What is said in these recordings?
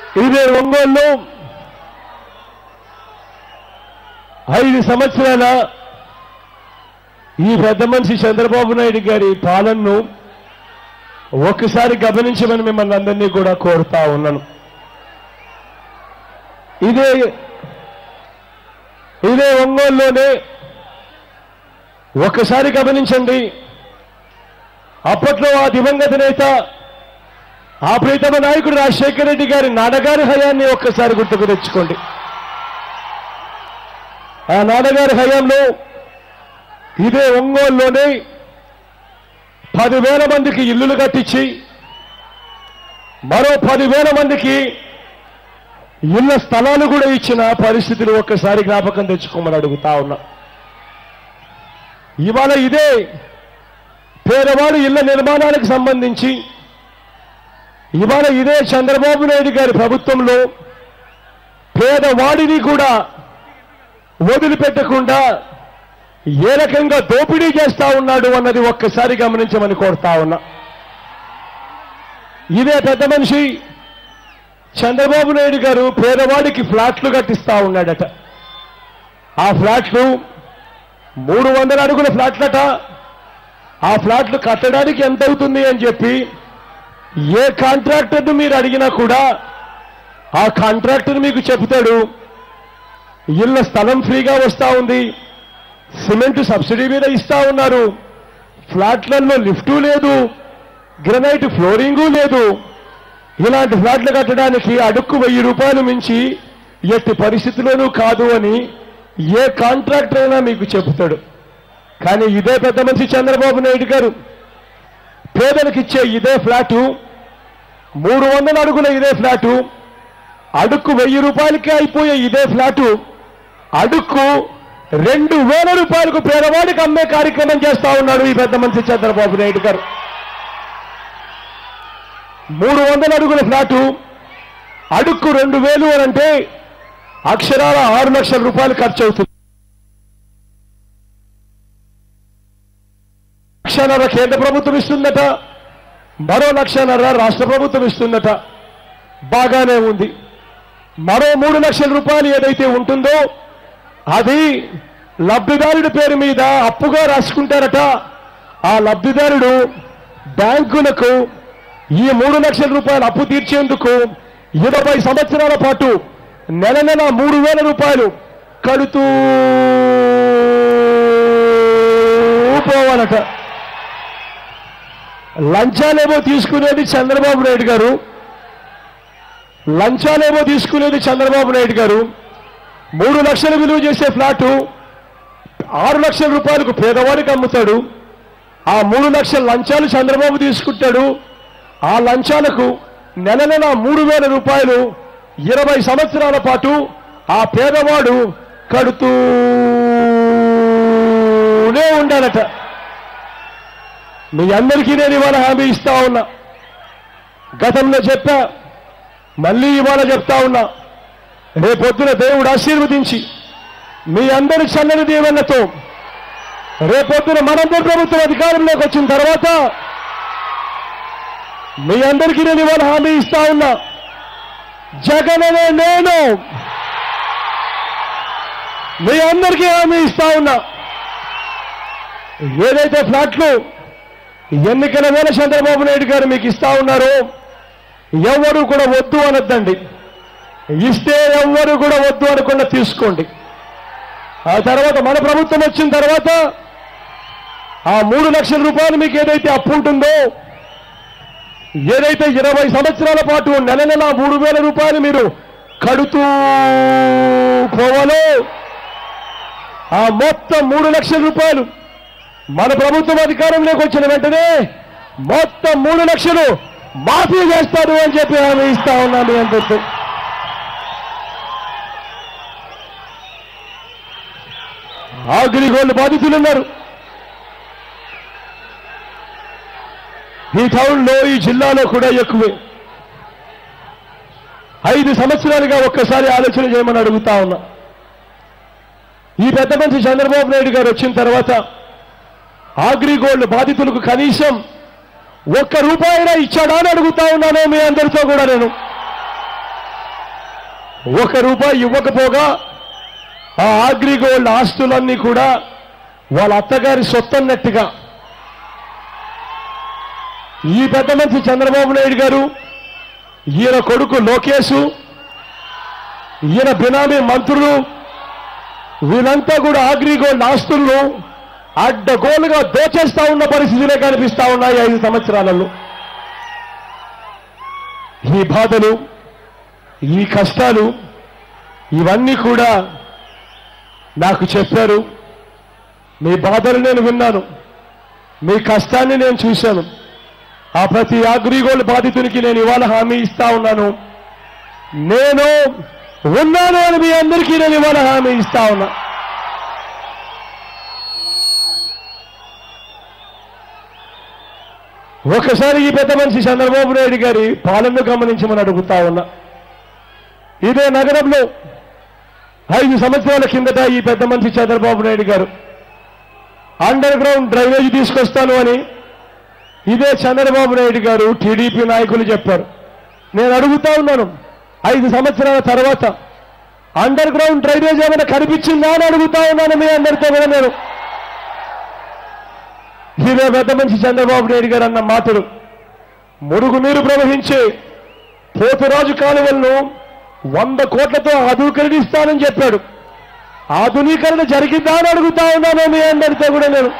ఇదే ఒంగోలు ఐదు సంవత్సరాల ఈ పెద్ద మనిషి చంద్రబాబు నాయుడు గారి పాలనను ఒక్కసారి గమనించమని మిమ్మల్ని అందరినీ కూడా కోరుతా ఉన్నాను ఇదే ఇదే ఒంగోలులోనే ఒక్కసారి గమనించండి అప్పట్లో ఆ దివంగత నేత ఆ ప్రీతమ నాయకుడు రాజశేఖర రెడ్డి గారి నాన్నగారి హయాన్ని ఒక్కసారి గుర్తుకు తెచ్చుకోండి ఆ నాన్నగారి హయాంలో ఇదే ఒంగోలులోనే పదివేల మందికి ఇల్లులు కట్టించి మరో పదివేల మందికి ఇళ్ల స్థలాలు కూడా ఇచ్చిన పరిస్థితులు ఒక్కసారి జ్ఞాపకం తెచ్చుకోమని అడుగుతా ఉన్నా ఇవాళ ఇదే పేదవాడు ఇళ్ల నిర్మాణానికి సంబంధించి ఇవాళ ఇదే చంద్రబాబు నాయుడు గారి ప్రభుత్వంలో పేదవాడిని కూడా వదిలిపెట్టకుండా ఏ రకంగా దోపిడీ చేస్తా ఉన్నాడు అన్నది ఒక్కసారి గమనించమని కోరుతా ఉన్నా ఇదే పెద్ద మనిషి చంద్రబాబు నాయుడు గారు పేదవాడికి ఫ్లాట్లు కట్టిస్తా ఉన్నాడట ఆ ఫ్లాట్లు మూడు వందల అడుగుల ఫ్లాట్లట ఆ ఫ్లాట్లు కట్టడానికి ఎంత అవుతుంది అని చెప్పి ఏ కాంట్రాక్టర్ను మీరు అడిగినా కూడా ఆ కాంట్రాక్టర్ మీకు చెబుతాడు ఇళ్ళ స్థలం ఫ్రీగా వస్తా ఉంది సిమెంట్ సబ్సిడీ మీద ఇస్తా ఉన్నారు ఫ్లాట్లలో లిఫ్టు లేదు గ్రనైట్ ఫ్లోరింగు లేదు ఇలాంటి ఫ్లాట్లు కట్టడానికి అడుక్కు వెయ్యి రూపాయలు మించి ఎట్టి పరిస్థితిలోనూ కాదు అని ఏ కాంట్రాక్టర్ అయినా మీకు చెబుతాడు కానీ ఇదే పెద్ద మనిషి చంద్రబాబు నాయుడు గారు పేదలకు ఇచ్చే ఇదే ఫ్లాటు మూడు వందల అడుగుల ఇదే ఫ్లాటు అడుక్కు వెయ్యి రూపాయలకే అయిపోయే ఇదే ఫ్లాటు అడుక్కు రెండు వేల రూపాయలకు పేదవాడికి అమ్మే కార్యక్రమం చేస్తా ఉన్నాడు ఈ పెద్ద మనిషి చంద్రబాబు నాయుడు గారు మూడు వందల అడుగుల ఫ్లాటు అడుక్కు రెండు వేలు అని అంటే అక్షరాల ఆరు లక్షల రూపాయలు ఖర్చు అవుతుంది లక్షన్నర కేంద్ర ప్రభుత్వం ఇస్తుందట మరో లక్షన్నర రాష్ట్ర ప్రభుత్వం ఇస్తుందట బాగానే ఉంది మరో మూడు లక్షల రూపాయలు ఏదైతే ఉంటుందో అది లబ్ధిదారుడి పేరు మీద అప్పుగా రాసుకుంటారట ఆ లబ్ధిదారుడు బ్యాంకులకు ఈ మూడు లక్షల రూపాయలు అప్పు తీర్చేందుకు ఇరవై సంవత్సరాల పాటు నెల నెల మూడు వేల రూపాయలు కడుతూ పోవాలట లంచాలేమో తీసుకునేది చంద్రబాబు నాయుడు గారు లంచాలేమో తీసుకునేది చంద్రబాబు నాయుడు గారు మూడు లక్షలు విలువ చేసే ఫ్లాటు ఆరు లక్షల రూపాయలకు పేదవాడికి అమ్ముతాడు ఆ మూడు లక్షల లంచాలు చంద్రబాబు తీసుకుంటాడు ఆ లంచాలకు నెల నెల మూడు వేల రూపాయలు ఇరవై సంవత్సరాల పాటు ఆ పేదవాడు కడుతూనే ఉండాలట మీ అందరికీ నేను ఇవాళ హామీ ఇస్తా ఉన్నా గతంలో చెప్పా మళ్ళీ ఇవాళ చెప్తా ఉన్నా రేపొద్దున దేవుడు ఆశీర్వదించి మీ అందరి చల్లని దీవెనలతో రేపొద్దున మనందరి ప్రభుత్వం అధికారంలోకి వచ్చిన తర్వాత మీ అందరికీ నేను ఇవాళ హామీ ఇస్తా ఉన్నా జగననే నేను మీ అందరికీ హామీ ఇస్తా ఉన్నా ఏదైతే ఫ్లాట్లు ఎన్నికల వేళ చంద్రబాబు నాయుడు గారు మీకు ఇస్తా ఉన్నారో ఎవరు కూడా వద్దు అనొద్దండి ఇస్తే ఎవ్వరు కూడా వద్దు అనకుండా తీసుకోండి ఆ తర్వాత మన ప్రభుత్వం వచ్చిన తర్వాత ఆ మూడు లక్షల రూపాయలు మీకు ఏదైతే అప్పు ఉంటుందో ఏదైతే ఇరవై సంవత్సరాల పాటు నెల నెల మూడు వేల రూపాయలు మీరు కడుతూ పోవాలో ఆ మొత్తం మూడు లక్షల రూపాయలు మన ప్రభుత్వం అధికారంలోకి వచ్చిన వెంటనే మొత్తం మూడు లక్షలు మాఫీ చేస్తారు అని చెప్పి హామీ ఇస్తా ఉన్నాను అని చెప్పి అగ్రిగోల్డ్ బాధితులు ఉన్నారు ఈ టౌన్లో ఈ జిల్లాలో కూడా ఎక్కువే ఐదు సంవత్సరాలుగా ఒక్కసారి ఆలోచన చేయమని అడుగుతా ఉన్నా ఈ పెద్ద మనిషి చంద్రబాబు నాయుడు గారు వచ్చిన తర్వాత అగ్రిగోల్డ్ బాధితులకు కనీసం ఒక్క రూపాయినా ఇచ్చాడా అని అడుగుతా ఉన్నాను మీ అందరితో కూడా నేను ఒక రూపాయి ఇవ్వకపోగా ఆ అగ్రిగోల్డ్ ఆస్తులన్నీ కూడా వాళ్ళ అత్తగారి సొత్తన్నట్టుగా ఈ పెద్ద మనిషి చంద్రబాబు నాయుడు గారు ఈయన కొడుకు లోకేషు ఈయన బినామీ మంత్రులు వీళ్ళంతా కూడా అగ్రిగోల్డ్ ఆస్తులను అడ్డగోలుగా దోచేస్తా ఉన్న పరిస్థితులే కనిపిస్తా ఉన్నాయి ఐదు సంవత్సరాలలో ఈ బాధలు ఈ కష్టాలు ఇవన్నీ కూడా నాకు చెప్పారు మీ బాధలు నేను విన్నాను మీ కష్టాన్ని నేను చూశాను ఆ ప్రతి అగ్రిగోల్డ్ బాధితునికి నేను ఇవాళ హామీ ఇస్తా ఉన్నాను నేను ఉన్నాను అని మీ అందరికీ నేను ఇవాళ హామీ ఇస్తా ఉన్నా ఒకసారి ఈ పెద్ద మనిషి చంద్రబాబు నాయుడు గారి పాలనను గమనించమని అడుగుతా ఉన్నా ఇదే నగరంలో ఐదు సంవత్సరాల కిందట ఈ పెద్ద మనిషి చంద్రబాబు నాయుడు గారు అండర్ గ్రౌండ్ డ్రైనేజ్ తీసుకొస్తాను అని ఇదే చంద్రబాబు నాయుడు గారు టీడీపీ నాయకులు చెప్పారు నేను అడుగుతా ఉన్నాను ఐదు సంవత్సరాల తర్వాత అండర్ గ్రౌండ్ డ్రైనేజ్ ఏమైనా కనిపించిందా అని అడుగుతా ఉన్నాను మీ అందరితో కూడా నేను ఇదే పెద్ద మనిషి చంద్రబాబు నాయుడు గారు అన్న మాటలు మురుగు నీరు ప్రవహించే పోతురాజు కాలువలను వంద కోట్లతో ఆధునీకరణిస్తానని చెప్పాడు ఆధునీకరణ జరిగిందా అని అడుగుతా ఉన్నాను మీ అందరితో కూడా నేను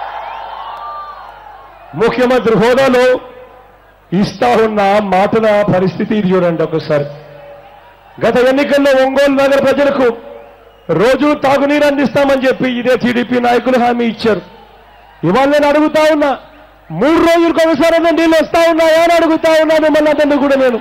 ముఖ్యమంత్రి హోదాలో ఇస్తా ఉన్న మాటల పరిస్థితి ఇది చూడండి ఒకసారి గత ఎన్నికల్లో ఒంగోలు నగర ప్రజలకు రోజు తాగునీరు అందిస్తామని చెప్పి ఇదే టీడీపీ నాయకులు హామీ ఇచ్చారు ఇవాళ నేను అడుగుతా ఉన్నా మూడు రోజులకు ఒకసారి నీళ్ళు వస్తా ఉన్నాయా అని అడుగుతా ఉన్నా మిమ్మల్ని అతన్ని కూడా నేను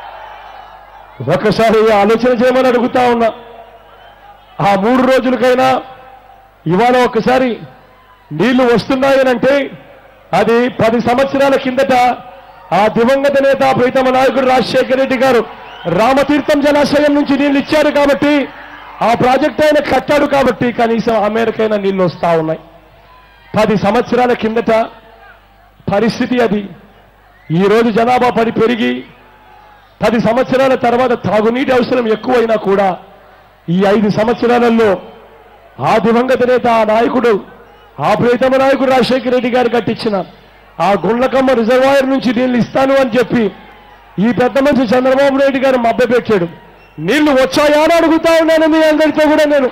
ఒకసారి ఆలోచన చేయమని అడుగుతా ఉన్నా ఆ మూడు రోజులకైనా ఇవాళ ఒకసారి నీళ్లు వస్తున్నాయనంటే అది పది సంవత్సరాల కిందట ఆ దివంగత నేత ప్రీతమ నాయకుడు రాజశేఖర రెడ్డి గారు రామతీర్థం జలాశయం నుంచి నీళ్లు ఇచ్చారు కాబట్టి ఆ ప్రాజెక్ట్ ఆయన కట్టాడు కాబట్టి కనీసం ఆ మేరకైనా నీళ్లు వస్తా ఉన్నాయి పది సంవత్సరాల కిందట పరిస్థితి అది ఈ రోజు జనాభా పడి పెరిగి పది సంవత్సరాల తర్వాత తాగునీటి అవసరం ఎక్కువైనా కూడా ఈ ఐదు సంవత్సరాలలో ఆ దివంగత నేత ఆ నాయకుడు ఆ ప్రీతమ నాయకుడు రాజశేఖర రెడ్డి గారు కట్టించిన ఆ గుండ్లకమ్మ రిజర్వాయర్ నుంచి నీళ్లు ఇస్తాను అని చెప్పి ఈ పెద్ద మనిషి చంద్రబాబు నాయుడు గారు మభ్యపెట్టాడు నీళ్లు వచ్చాయా అని అడుగుతా ఉన్నాను మీ అందరితో కూడా నేను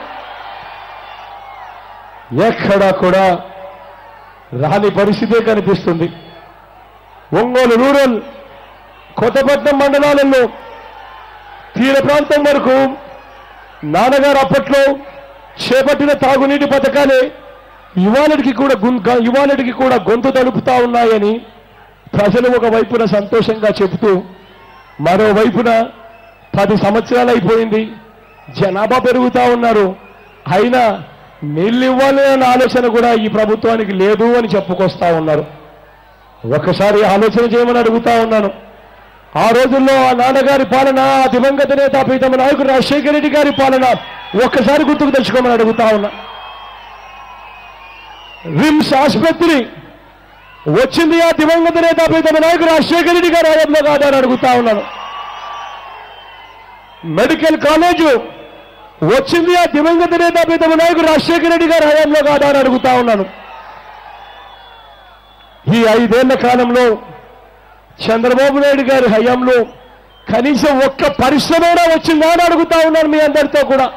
ఎక్కడా కూడా రాని పరిస్థితే కనిపిస్తుంది ఒంగోలు రూరల్ కొత్తపట్నం మండలాలలో తీర ప్రాంతం వరకు నాన్నగారు అప్పట్లో చేపట్టిన తాగునీటి పథకాలే ఇవాళకి కూడా గుం- గ- ఇవాళకి కూడా గొంతు తలుపుతా ఉన్నాయని ప్రజలు ఒక వైపున సంతోషంగా చెబుతూ మరోవైపున పది సంవత్సరాలు అయిపోయింది జనాభా పెరుగుతా ఉన్నారు అయినా నీళ్ళు ఇవ్వాలి అన్న ఆలోచన కూడా ఈ ప్రభుత్వానికి లేదు అని చెప్పుకొస్తా ఉన్నారు ఒకసారి ఆలోచన చేయమని అడుగుతా ఉన్నాను ఆ రోజుల్లో ఆ నాన్నగారి పాలన ఆ దివంగత నేత ప్రీతమ నాయకుడు రాజశేఖర రెడ్డి గారి పాలన ఒక్కసారి గుర్తుకు తెచ్చుకోమని అడుగుతా ఉన్నా రిమ్స్ ఆసుపత్రి వచ్చింది ఆ దివంగత నేత ప్రీతమ నాయకుడు రాజశేఖర రెడ్డి గారి హయాంలో కాదని అడుగుతా ఉన్నాను మెడికల్ కాలేజు వచ్చింది ఆ దివంగత నేత ప్రీతమ నాయకుడు రాజశేఖర రెడ్డి గారి హయాంలో కాదా అని అడుగుతా ఉన్నాను ఈ ఐదేళ్ల కాలంలో చంద్రబాబు నాయుడు గారి హయాంలో కనీసం ఒక్క పరిశ్రమైనా వచ్చిందా అని అడుగుతా ఉన్నాను మీ అందరితో కూడా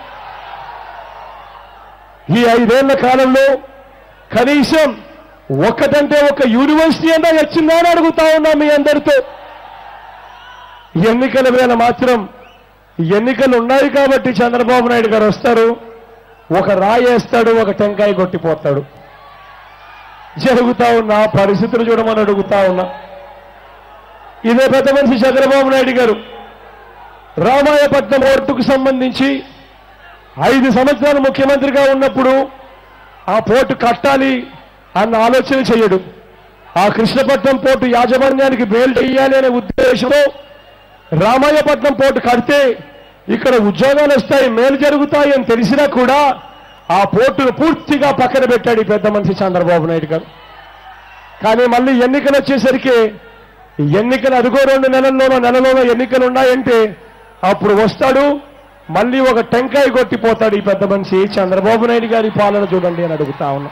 ఈ ఐదేళ్ల కాలంలో కనీసం ఒక్కటంటే ఒక యూనివర్సిటీ అయినా వచ్చిందా అని అడుగుతా ఉన్నా మీ అందరితో ఎన్నికల వేళ మాత్రం ఎన్నికలు ఉన్నాయి కాబట్టి చంద్రబాబు నాయుడు గారు వస్తారు ఒక రాయి వేస్తాడు ఒక టెంకాయ కొట్టిపోతాడు జరుగుతా ఉన్న పరిస్థితులు చూడమని అడుగుతా ఉన్నా ఇదే పెద్ద మనిషి చంద్రబాబు నాయుడు గారు రామాయపట్నం పోర్టుకు సంబంధించి ఐదు సంవత్సరాలు ముఖ్యమంత్రిగా ఉన్నప్పుడు ఆ పోర్టు కట్టాలి అన్న ఆలోచన చేయడు ఆ కృష్ణపట్నం పోర్టు యాజమాన్యానికి మేలు చేయాలి అనే ఉద్దేశంలో రామాయపట్నం పోర్టు కడితే ఇక్కడ ఉద్యోగాలు వస్తాయి మేలు జరుగుతాయి అని తెలిసినా కూడా ఆ పోర్టును పూర్తిగా పక్కన పెట్టాడు ఈ పెద్ద మనిషి చంద్రబాబు నాయుడు గారు కానీ మళ్ళీ ఎన్నికలు వచ్చేసరికి ఎన్నికలు అదిగో రెండు నెలల్లోనో నెలలోనో ఎన్నికలు ఉన్నాయంటే అప్పుడు వస్తాడు మళ్ళీ ఒక టెంకాయ కొట్టిపోతాడు ఈ పెద్ద మనిషి చంద్రబాబు నాయుడు గారి పాలన చూడండి అని అడుగుతా ఉన్నా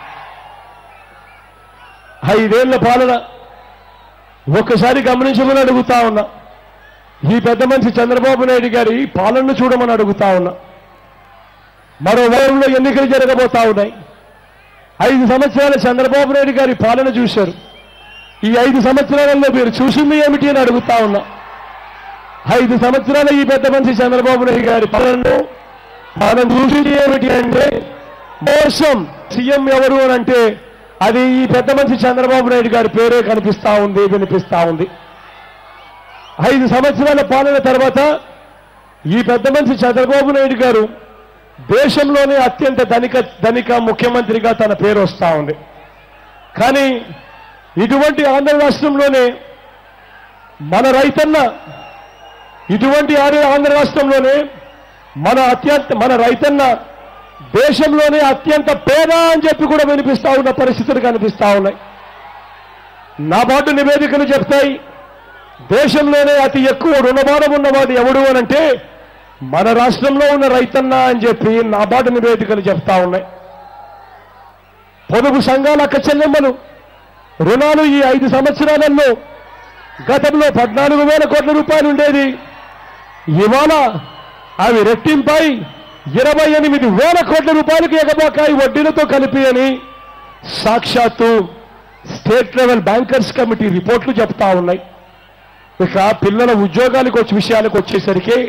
ఐదేళ్ల పాలన ఒక్కసారి గమనించమని అడుగుతా ఉన్నా ఈ పెద్ద మనిషి చంద్రబాబు నాయుడు గారి పాలనను చూడమని అడుగుతా ఉన్నా మరో వారంలో ఎన్నికలు జరగబోతా ఉన్నాయి ఐదు సంవత్సరాల చంద్రబాబు నాయుడు గారి పాలన చూశారు ఈ ఐదు సంవత్సరాలలో మీరు చూసింది ఏమిటి అని అడుగుతా ఉన్నా ఐదు సంవత్సరాల ఈ పెద్ద మనిషి చంద్రబాబు నాయుడు గారి పాలనను మనం చూసింది ఏమిటి అంటే మోసం సీఎం ఎవరు అని అంటే అది ఈ పెద్ద మనిషి చంద్రబాబు నాయుడు గారి పేరే కనిపిస్తా ఉంది వినిపిస్తా ఉంది ఐదు సంవత్సరాల పాలన తర్వాత ఈ పెద్ద మనిషి చంద్రబాబు నాయుడు గారు దేశంలోనే అత్యంత ధనిక ధనిక ముఖ్యమంత్రిగా తన పేరు వస్తా ఉంది కానీ ఇటువంటి ఆంధ్ర రాష్ట్రంలోనే మన రైతన్న ఇటువంటి ఆంధ్ర ఆంధ్ర రాష్ట్రంలోనే మన అత్యంత మన రైతన్న దేశంలోనే అత్యంత పేద అని చెప్పి కూడా వినిపిస్తా ఉన్న పరిస్థితులు కనిపిస్తా ఉన్నాయి నాబాటు నివేదికలు చెప్తాయి దేశంలోనే అతి ఎక్కువ రుణభారం ఉన్నవాడు ఎవడు అనంటే మన రాష్ట్రంలో ఉన్న రైతన్న అని చెప్పి నాబాటు నివేదికలు చెప్తా ఉన్నాయి పొదుపు సంఘాల అక్క చెల్లెమ్మలు రుణాలు ఈ ఐదు సంవత్సరాలలో గతంలో పద్నాలుగు వేల కోట్ల రూపాయలు ఉండేది ఇవాళ అవి రెట్టింపై ఇరవై ఎనిమిది వేల కోట్ల రూపాయలకు ఎగబాకాయి వడ్డీలతో కలిపి అని సాక్షాత్తు స్టేట్ లెవెల్ బ్యాంకర్స్ కమిటీ రిపోర్ట్లు చెప్తా ఉన్నాయి ఇక పిల్లల ఉద్యోగాలకు వచ్చే విషయాలకు వచ్చేసరికి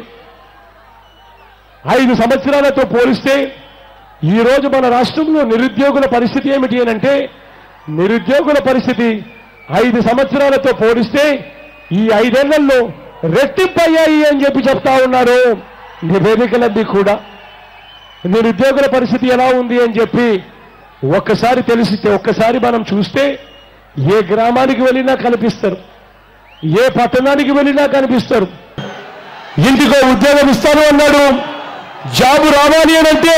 ఐదు సంవత్సరాలతో పోలిస్తే ఈ రోజు మన రాష్ట్రంలో నిరుద్యోగుల పరిస్థితి ఏమిటి అనంటే నిరుద్యోగుల పరిస్థితి ఐదు సంవత్సరాలతో పోలిస్తే ఈ ఐదేళ్లలో రెట్టింపయ్యాయి అని చెప్పి చెప్తా ఉన్నారు నివేదికలన్నీ కూడా నిరుద్యోగుల పరిస్థితి ఎలా ఉంది అని చెప్పి ఒక్కసారి తెలిసితే ఒక్కసారి మనం చూస్తే ఏ గ్రామానికి వెళ్ళినా కనిపిస్తారు ఏ పట్టణానికి వెళ్ళినా కనిపిస్తారు ఇంటికో ఉద్యోగం ఇస్తాను అన్నాడు జాబు రావాలి అని అంటే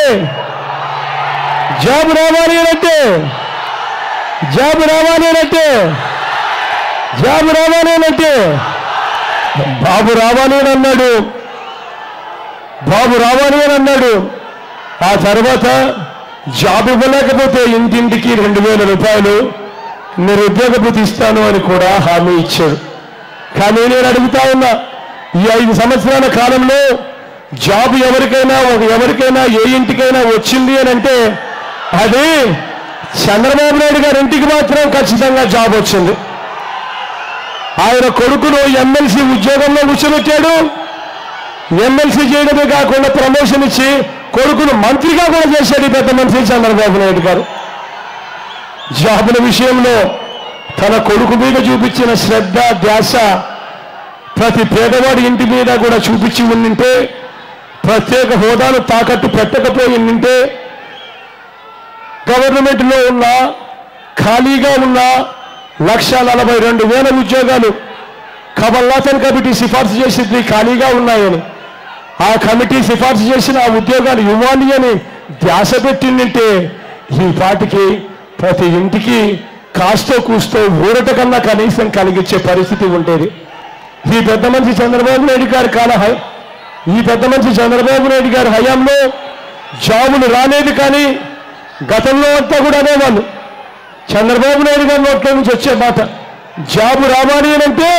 జాబు రావాలి అని అంటే జాబు రావాలి అని అంటే జాబు రావాలి అని అంటే బాబు రావాలి అని అన్నాడు బాబు రావాలి అని అన్నాడు ఆ తర్వాత జాబ్ ఇవ్వలేకపోతే ఇంటింటికి రెండు వేల రూపాయలు నిరుద్యోగ భృతి ఇస్తాను అని కూడా హామీ ఇచ్చాడు కానీ నేను అడుగుతా ఉన్నా ఈ ఐదు సంవత్సరాల కాలంలో జాబ్ ఎవరికైనా ఎవరికైనా ఏ ఇంటికైనా వచ్చింది అని అంటే అది చంద్రబాబు నాయుడు గారి ఇంటికి మాత్రం ఖచ్చితంగా జాబ్ వచ్చింది ఆయన కొడుకును ఎమ్మెల్సీ ఉద్యోగంలో కూర్చోబెట్టాడు ఎమ్మెల్సీ చేయడమే కాకుండా ప్రమోషన్ ఇచ్చి కొడుకును మంత్రిగా కూడా చేశాడు ఈ పెద్ద మనిషి చంద్రబాబు నాయుడు గారు జాబుల విషయంలో తన కొడుకు మీద చూపించిన శ్రద్ధ ధ్యాస ప్రతి పేదవాడి ఇంటి మీద కూడా చూపించి ఉండింటే ప్రత్యేక హోదాను తాకట్టు పెట్టకపోయి ఉండింటే గవర్నమెంట్లో ఉన్న ఖాళీగా ఉన్న లక్ష నలభై రెండు వేల ఉద్యోగాలు కమల్నాథన్ కమిటీ సిఫార్సు చేసింది ఖాళీగా ఉన్నాయని ఆ కమిటీ సిఫార్సు చేసిన ఆ ఉద్యోగాలు ఇవ్వాలి అని ధ్యాస పెట్టిందంటే ఈ పాటికి ప్రతి ఇంటికి కాస్తో కూస్తో ఊరట కన్నా కనీసం కలిగించే పరిస్థితి ఉండేది ఈ పెద్ద మనిషి చంద్రబాబు నాయుడు గారి కాల హై- ఈ పెద్ద మనిషి చంద్రబాబు నాయుడు గారి హయాంలో జాబులు రాలేదు కానీ గతంలో అంతా కూడా అనేవాళ్ళు చంద్రబాబు నాయుడు గారి నోట్ల నుంచి వచ్చే మాట జాబు రావాలి అని అంటే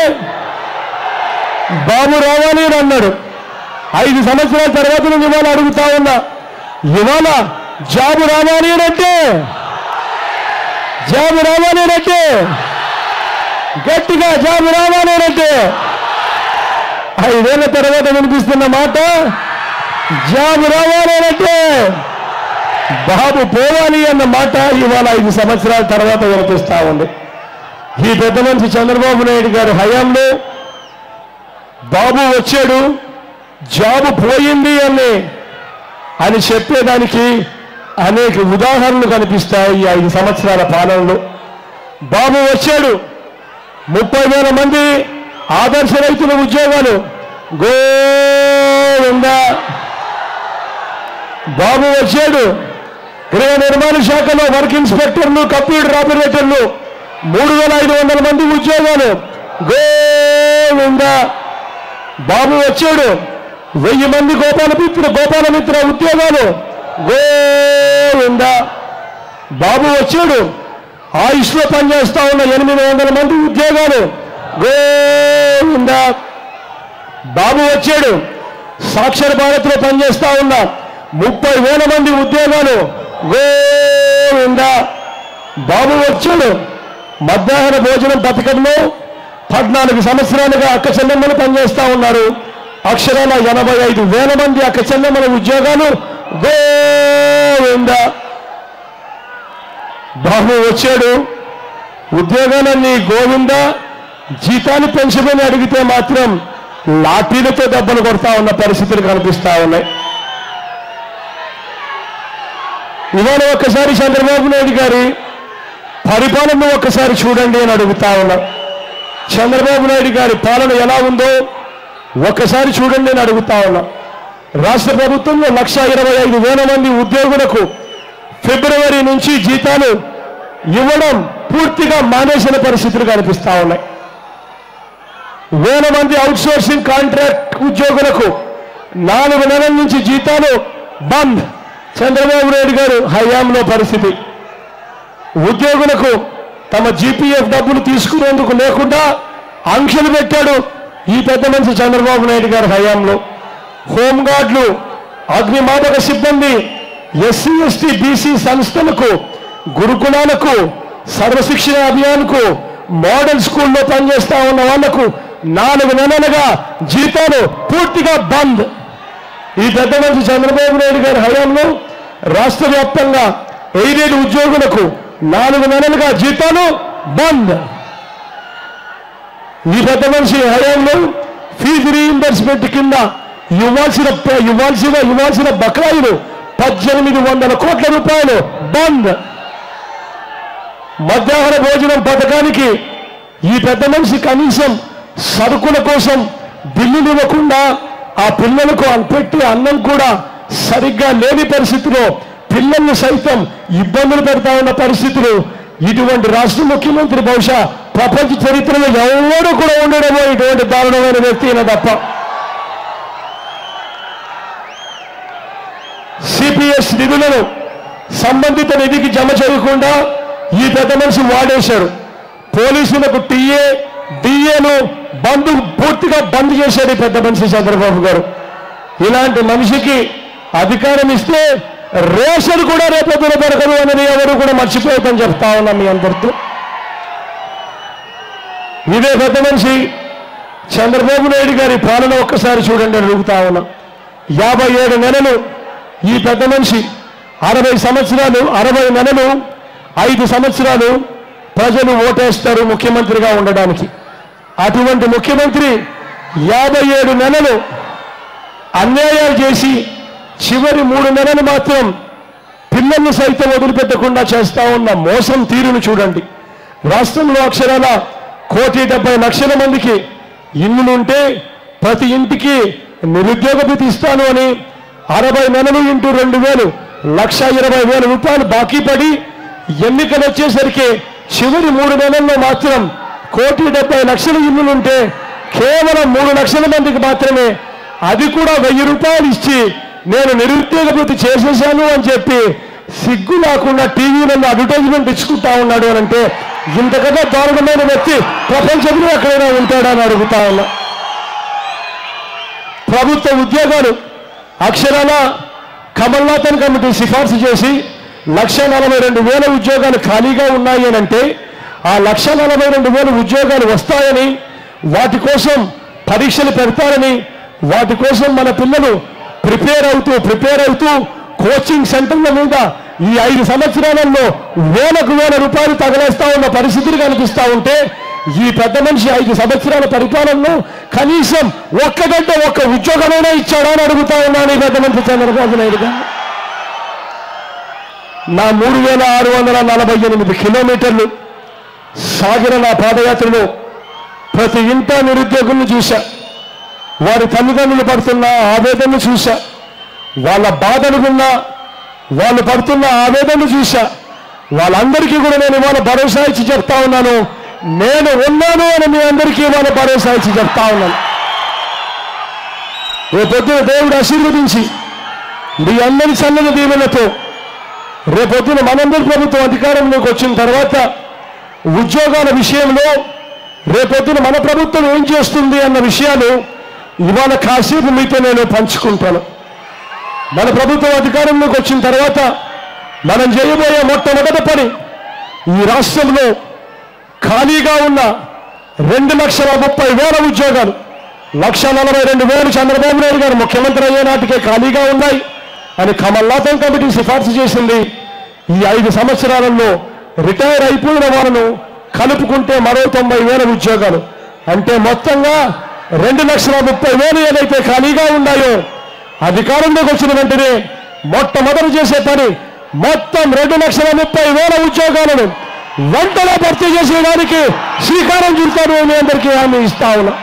బాబు రావాలి అని అన్నాడు ఐదు సంవత్సరాల తర్వాత నేను ఇవాళ అడుగుతా ఉన్నా ఇవాళ జాబు రావాలి అని అంటే జాబు రావాలి అని అంటే గట్టిగా జాబు రావాలి అని అంటే ఐదేళ్ల తర్వాత వినిపిస్తున్న మాట జాబు రావాలి అని అంటే బాబు పోవాలి అన్న మాట ఇవాళ ఐదు సంవత్సరాల తర్వాత వినిపిస్తా ఉంది ఈ పెద్ద మనిషి చంద్రబాబు నాయుడు గారి హయాంలో బాబు వచ్చాడు జాబు పోయింది అని అని చెప్పేదానికి అనేక ఉదాహరణలు కనిపిస్తాయి ఈ ఐదు సంవత్సరాల పాలనలో బాబు వచ్చాడు ముప్పై వేల మంది ఆదర్శ రైతుల ఉద్యోగాలు గోవిందా బాబు వచ్చాడు గృహ నిర్మాణ శాఖలో వర్క్ ఇన్స్పెక్టర్లు కంప్యూటర్ ఆపరేటర్లు మూడు వేల ఐదు వందల మంది ఉద్యోగాలు గోవింద బాబు వచ్చాడు వెయ్యి మంది గోపాలమిత్ర గోపాలమిత్ర ఉద్యోగాలు గోవింద బాబు వచ్చాడు ఆయుష్లో పనిచేస్తా ఉన్న ఎనిమిది వందల మంది ఉద్యోగాలు గోవింద బాబు వచ్చాడు సాక్షర భారత్లో పనిచేస్తా ఉన్న ముప్పై వేల మంది ఉద్యోగాలు గోవింద బాబు వచ్చాడు మధ్యాహ్న భోజనం పథకంలో పద్నాలుగు సంవత్సరాలుగా అక్క చెల్లెమ్మలు పనిచేస్తా ఉన్నారు అక్షరాల ఎనభై ఐదు వేల మంది అక్క చెల్లెమ్మల ఉద్యోగాలు గోవింద బాబు వచ్చాడు ఉద్యోగాలన్నీ గోవింద జీతాలు పెంచమని అడిగితే మాత్రం లాఠీలతో దెబ్బలు కొడతా ఉన్న పరిస్థితులు కనిపిస్తా ఉన్నాయి ఇవాళ ఒక్కసారి చంద్రబాబు నాయుడు గారి పరిపాలన ఒక్కసారి చూడండి అని అడుగుతా ఉన్నా చంద్రబాబు నాయుడు గారి పాలన ఎలా ఉందో ఒక్కసారి చూడండి అని అడుగుతా ఉన్నా రాష్ట్ర ప్రభుత్వంలో లక్ష ఇరవై ఐదు వేల మంది ఉద్యోగులకు ఫిబ్రవరి నుంచి జీతాలు ఇవ్వడం పూర్తిగా మానేసిన పరిస్థితులు కనిపిస్తా ఉన్నాయి వేల మంది అవుట్సోర్సింగ్ కాంట్రాక్ట్ ఉద్యోగులకు నాలుగు నెలల నుంచి జీతాలు బంద్ చంద్రబాబు నాయుడు గారు హయాంలో పరిస్థితి ఉద్యోగులకు తమ జీపీఎఫ్ డబ్బులు తీసుకునేందుకు లేకుండా ఆంక్షలు పెట్టాడు ఈ పెద్ద మనిషి చంద్రబాబు నాయుడు గారి హయాంలో హోంగార్డులు అగ్నిమాపక సిబ్బంది ఎస్సీ ఎస్టీ బీసీ సంస్థలకు గురుకులాలకు సర్వశిక్షణ అభియాన్కు మోడల్ స్కూల్లో పనిచేస్తా ఉన్న వాళ్లకు నాలుగు నెలలుగా జీతాలు పూర్తిగా బంద్ ఈ పెద్ద మనిషి చంద్రబాబు నాయుడు గారి హయాంలో రాష్ట్ర వ్యాప్తంగా ఎయిడెడ్ ఉద్యోగులకు నాలుగు నెలలుగా జీతాలు బంద్ ఈ పెద్ద మనిషి హయాంలో ఫీజు రీఇంబర్స్మెంట్ కింద ఇవ్వాల్సిన ఇవ్వాల్సిన ఇవ్వాల్సిన బకాయిలు పద్దెనిమిది వందల కోట్ల రూపాయలు బంద్ మధ్యాహ్న భోజనం పథకానికి ఈ పెద్ద మనిషి కనీసం సరుకుల కోసం బిల్లులు ఇవ్వకుండా ఆ పిల్లలకు పెట్టి అన్నం కూడా సరిగ్గా లేని పరిస్థితిలో పిల్లల్ని సైతం ఇబ్బందులు పెడతా ఉన్న పరిస్థితులు ఇటువంటి రాష్ట్ర ముఖ్యమంత్రి బహుశా ప్రపంచ చరిత్రలో ఎవరు కూడా ఉండడమో ఇటువంటి దారుణమైన వ్యక్తి అయినా తప్ప సిపిఎస్ నిధులను సంబంధిత నిధికి జమ చేయకుండా ఈ పెద్ద మనిషి వాడేశాడు పోలీసులకు టీఏ డిఏను బంద్ పూర్తిగా బంద్ చేశాడు ఈ పెద్ద మనిషి చంద్రబాబు గారు ఇలాంటి మనిషికి అధికారం ఇస్తే రేషన్ కూడా రేపొద్దున దొరకదు అనేది ఎవరు కూడా మర్చిపోతామని చెప్తా ఉన్నాం మీ అందరితో ఇదే పెద్ద మనిషి చంద్రబాబు నాయుడు గారి పాలన ఒక్కసారి చూడండి అని అడుగుతా ఉన్నాం యాభై ఏడు నెలలు ఈ పెద్ద మనిషి అరవై సంవత్సరాలు అరవై నెలలు ఐదు సంవత్సరాలు ప్రజలు ఓటేస్తారు ముఖ్యమంత్రిగా ఉండడానికి అటువంటి ముఖ్యమంత్రి యాభై ఏడు నెలలు అన్యాయాలు చేసి చివరి మూడు నెలలు మాత్రం పిల్లల్ని సైతం వదిలిపెట్టకుండా చేస్తా ఉన్న మోసం తీరును చూడండి రాష్ట్రంలో అక్షరాల కోటి డెబ్బై లక్షల మందికి ఇల్లులుంటే ప్రతి ఇంటికి నిరుద్యోగ భృతి ఇస్తాను అని అరవై నెలలు ఇంటూ రెండు వేలు లక్ష ఇరవై వేల రూపాయలు బాకీ పడి ఎన్నికలు వచ్చేసరికి చివరి మూడు నెలల్లో మాత్రం కోటి డెబ్బై లక్షల ఇల్లులుంటే కేవలం మూడు లక్షల మందికి మాత్రమే అది కూడా వెయ్యి రూపాయలు ఇచ్చి నేను నిరుద్యోగ భృతి చేసేశాను అని చెప్పి సిగ్గు లేకుండా టీవీలలో అడ్వర్టైజ్మెంట్ ఇచ్చుకుంటా ఉన్నాడు అని అంటే ఇంతకన్నా దారుణమైన వ్యక్తి ప్రపంచంలో ఎక్కడైనా ఉంటాడని అడుగుతా ఉన్నా ప్రభుత్వ ఉద్యోగాలు అక్షరాల కమల్నాథన్ కమిటీ సిఫార్సు చేసి లక్ష నలభై రెండు వేల ఉద్యోగాలు ఖాళీగా ఉన్నాయి అని అంటే ఆ లక్ష నలభై రెండు వేల ఉద్యోగాలు వస్తాయని వాటి కోసం పరీక్షలు పెడతారని వాటి కోసం మన పిల్లలు ప్రిపేర్ అవుతూ ప్రిపేర్ అవుతూ కోచింగ్ సెంటర్ల మీద ఈ ఐదు సంవత్సరాలలో వేలకు వేల రూపాయలు తగలేస్తా ఉన్న పరిస్థితులు కనిపిస్తా ఉంటే ఈ పెద్ద మనిషి ఐదు సంవత్సరాల పరిపాలనలో కనీసం ఒక్కగంట ఒక్క ఉద్యోగమైనా ఇచ్చాడా అని అడుగుతా ఉన్నాను ఈ పెద్ద మనిషి చంద్రబాబు నాయుడు గారు నా మూడు వేల ఆరు వందల నలభై ఎనిమిది కిలోమీటర్లు సాగిన నా పాదయాత్రలో ప్రతి ఇంట నిరుద్యోగులను చూశా వారి తల్లిదండ్రులు పడుతున్న ఆవేదనను చూశా వాళ్ళ బాధలు విన్నా వాళ్ళు పడుతున్న ఆవేదనను చూశా వాళ్ళందరికీ కూడా నేను ఇవాళ భరోసా ఇచ్చి చెప్తా ఉన్నాను నేను ఉన్నాను అని మీ అందరికీ ఇవాళ భరోసా ఇచ్చి చెప్తా ఉన్నాను రేపొద్దున దేవుడు ఆశీర్వదించి మీ అందరి సన్నని దీవెనతో రేపొద్దున మనందరి ప్రభుత్వం అధికారంలోకి వచ్చిన తర్వాత ఉద్యోగాల విషయంలో రేపొద్దున మన ప్రభుత్వం ఏం చేస్తుంది అన్న విషయాలు ఇవాళ కాసేపు మీతో నేను పంచుకుంటాను మన ప్రభుత్వం అధికారంలోకి వచ్చిన తర్వాత మనం చేయబోయే మొట్టమొదటి పని ఈ రాష్ట్రంలో ఖాళీగా ఉన్న రెండు లక్షల ముప్పై వేల ఉద్యోగాలు లక్ష నలభై రెండు వేలు చంద్రబాబు నాయుడు గారు ముఖ్యమంత్రి అయ్యే నాటికే ఖాళీగా ఉన్నాయి అని కమల్నాథన్ కమిటీ సిఫార్సు చేసింది ఈ ఐదు సంవత్సరాలలో రిటైర్ అయిపోయిన వాళ్ళను కలుపుకుంటే మరో తొంభై వేల ఉద్యోగాలు అంటే మొత్తంగా రెండు లక్షల ముప్పై వేలు ఏదైతే ఖాళీగా ఉన్నాయో అధికారంలోకి వచ్చిన వెంటనే మొట్టమొదటి చేసే పని మొత్తం రెండు లక్షల ముప్పై వేల ఉద్యోగాలను వెంటనే భర్తీ చేసేయడానికి శ్రీకారం చుడతాను మీ అందరికీ హామీ ఇస్తా ఉన్నా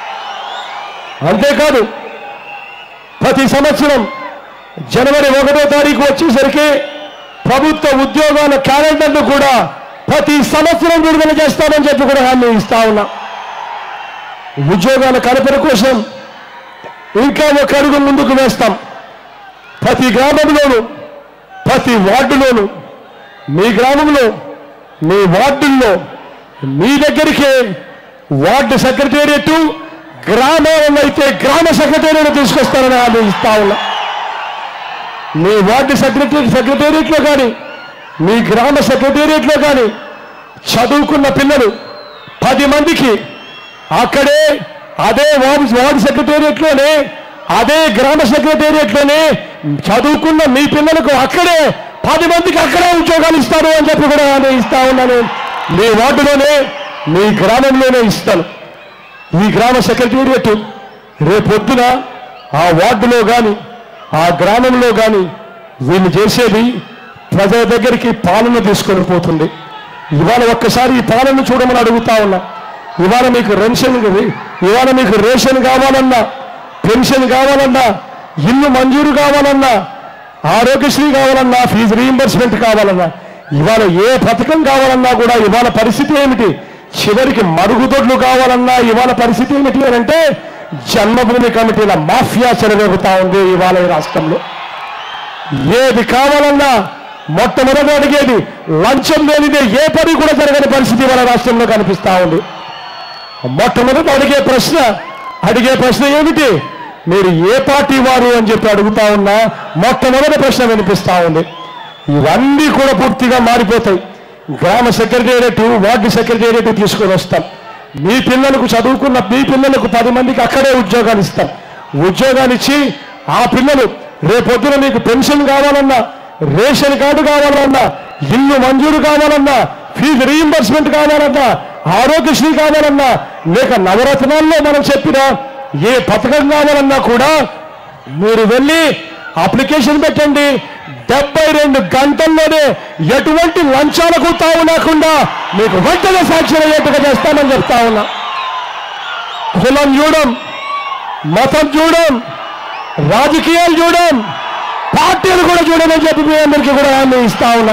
అంతేకాదు ప్రతి సంవత్సరం జనవరి ఒకటో తారీఖు వచ్చేసరికి ప్రభుత్వ ఉద్యోగాల క్యాలెండర్ను కూడా ప్రతి సంవత్సరం విడుదల చేస్తామని చెప్పి కూడా హామీ ఇస్తా ఉన్నా ఉద్యోగాల కల్పన కోసం ఇంకా ఒక అడుగు ముందుకు వేస్తాం ప్రతి గ్రామంలోనూ ప్రతి వార్డులోనూ మీ గ్రామంలో మీ వార్డుల్లో మీ దగ్గరికే వార్డు సెక్రటేరియట్ గ్రామంలో అయితే గ్రామ సెక్రటేరియట్ తీసుకొస్తారని హామీ ఇస్తా ఉన్నా మీ వార్డు సెక్రటరీ సెక్రటేరియట్లో కానీ మీ గ్రామ సెక్రటేరియట్లో కానీ చదువుకున్న పిల్లలు పది మందికి అక్కడే అదే వార్డు వార్డు సెక్రటేరియట్లోనే అదే గ్రామ సెక్రటేరియట్లోనే చదువుకున్న మీ పిల్లలకు అక్కడే పది మందికి అక్కడే ఉద్యోగాలు ఇస్తారు అని చెప్పి కూడా నేను ఇస్తా ఉన్నాను మీ వార్డులోనే మీ గ్రామంలోనే ఇస్తాను ఈ గ్రామ సెక్రటేరియట్ రేపొద్దున ఆ వార్డులో కానీ ఆ గ్రామంలో కానీ వీళ్ళు చేసేది ప్రజల దగ్గరికి పాలన తీసుకొని పోతుంది ఇవాళ ఒక్కసారి ఈ పాలన చూడమని అడుగుతా ఉన్నా ఇవాళ మీకు రెన్షన్ ఇవాళ మీకు రేషన్ కావాలన్నా పెన్షన్ కావాలన్నా ఇల్లు మంజూరు కావాలన్నా ఆరోగ్యశ్రీ కావాలన్నా ఫీజు రీయింబర్స్మెంట్ కావాలన్నా ఇవాళ ఏ పథకం కావాలన్నా కూడా ఇవాళ పరిస్థితి ఏమిటి చివరికి మరుగుదొడ్లు కావాలన్నా ఇవాళ పరిస్థితి ఏమిటి అని అంటే జన్మభూమి కమిటీల మాఫియా చెలరేగుతా ఉంది ఇవాళ ఈ రాష్ట్రంలో ఏది కావాలన్నా మొట్టమొదటి అడిగేది లంచం లేనిదే ఏ పని కూడా జరగని పరిస్థితి ఇవాళ రాష్ట్రంలో కనిపిస్తా ఉంది మొట్టమొదటి అడిగే ప్రశ్న అడిగే ప్రశ్న ఏమిటి మీరు ఏ పార్టీ వారు అని చెప్పి అడుగుతా ఉన్నా మొట్టమొదటి ప్రశ్న వినిపిస్తా ఉంది ఇవన్నీ కూడా పూర్తిగా మారిపోతాయి గ్రామ సెక్రటేరియట్ వార్డు సెక్రటేరియట్ తీసుకొని వస్తాం మీ పిల్లలకు చదువుకున్న మీ పిల్లలకు పది మందికి అక్కడే ఉద్యోగాలు ఇస్తాం ఉద్యోగాలు ఇచ్చి ఆ పిల్లలు రేపొద్దున మీకు పెన్షన్ కావాలన్నా రేషన్ కార్డు కావాలన్నా ఇల్లు మంజూరు కావాలన్నా ఫీజు రీయింబర్స్మెంట్ కావాలన్నా ఆరోగ్యశ్రీ కావాలన్నా లేక నవరత్నాల్లో మనం చెప్పిన ఏ పథకం కావాలన్నా కూడా మీరు వెళ్ళి అప్లికేషన్ పెట్టండి డెబ్బై రెండు గంటల్లోనే ఎటువంటి లంచాలకు తావు లేకుండా మీకు వెంటనే సాక్ష్యం అయ్యేట్టుగా చేస్తామని చెప్తా ఉన్నా కులం చూడం మతం చూడం రాజకీయాలు చూడం పార్టీలు కూడా చూడమని చెప్పి మీ అందరికీ కూడా హామీ ఇస్తా ఉన్నా